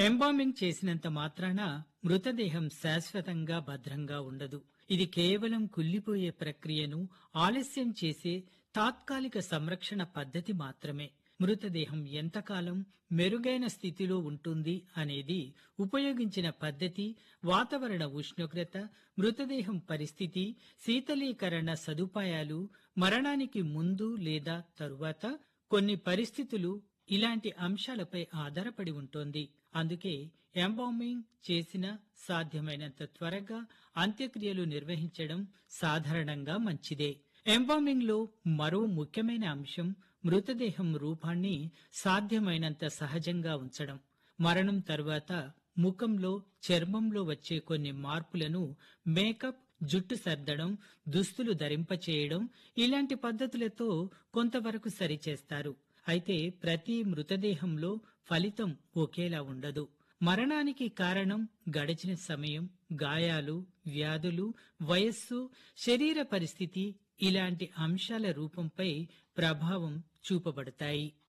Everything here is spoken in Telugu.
ఎంబామింగ్ చేసినంత మాత్రాన మృతదేహం శాశ్వతంగా భద్రంగా ఉండదు ఇది కేవలం కుళ్ళిపోయే ప్రక్రియను ఆలస్యం చేసే తాత్కాలిక సంరక్షణ పద్ధతి మాత్రమే మృతదేహం ఎంతకాలం మెరుగైన స్థితిలో ఉంటుంది అనేది ఉపయోగించిన పద్ధతి వాతావరణ ఉష్ణోగ్రత మృతదేహం పరిస్థితి శీతలీకరణ సదుపాయాలు మరణానికి ముందు లేదా తరువాత కొన్ని పరిస్థితులు ఇలాంటి అంశాలపై ఆధారపడి ఉంటోంది అందుకే ఎంబామింగ్ చేసిన సాధ్యమైనంత త్వరగా అంత్యక్రియలు నిర్వహించడం సాధారణంగా మంచిదే ఎంబామింగ్ లో మరో ముఖ్యమైన అంశం మృతదేహం రూపాన్ని సాధ్యమైనంత సహజంగా ఉంచడం మరణం తరువాత ముఖంలో చర్మంలో వచ్చే కొన్ని మార్పులను మేకప్ జుట్టు సర్దడం దుస్తులు ధరింపచేయడం ఇలాంటి పద్ధతులతో కొంతవరకు సరిచేస్తారు అయితే ప్రతి మృతదేహంలో ఫలితం ఒకేలా ఉండదు మరణానికి కారణం గడిచిన సమయం గాయాలు వ్యాధులు వయస్సు శరీర పరిస్థితి ఇలాంటి అంశాల రూపంపై ప్రభావం చూపబడతాయి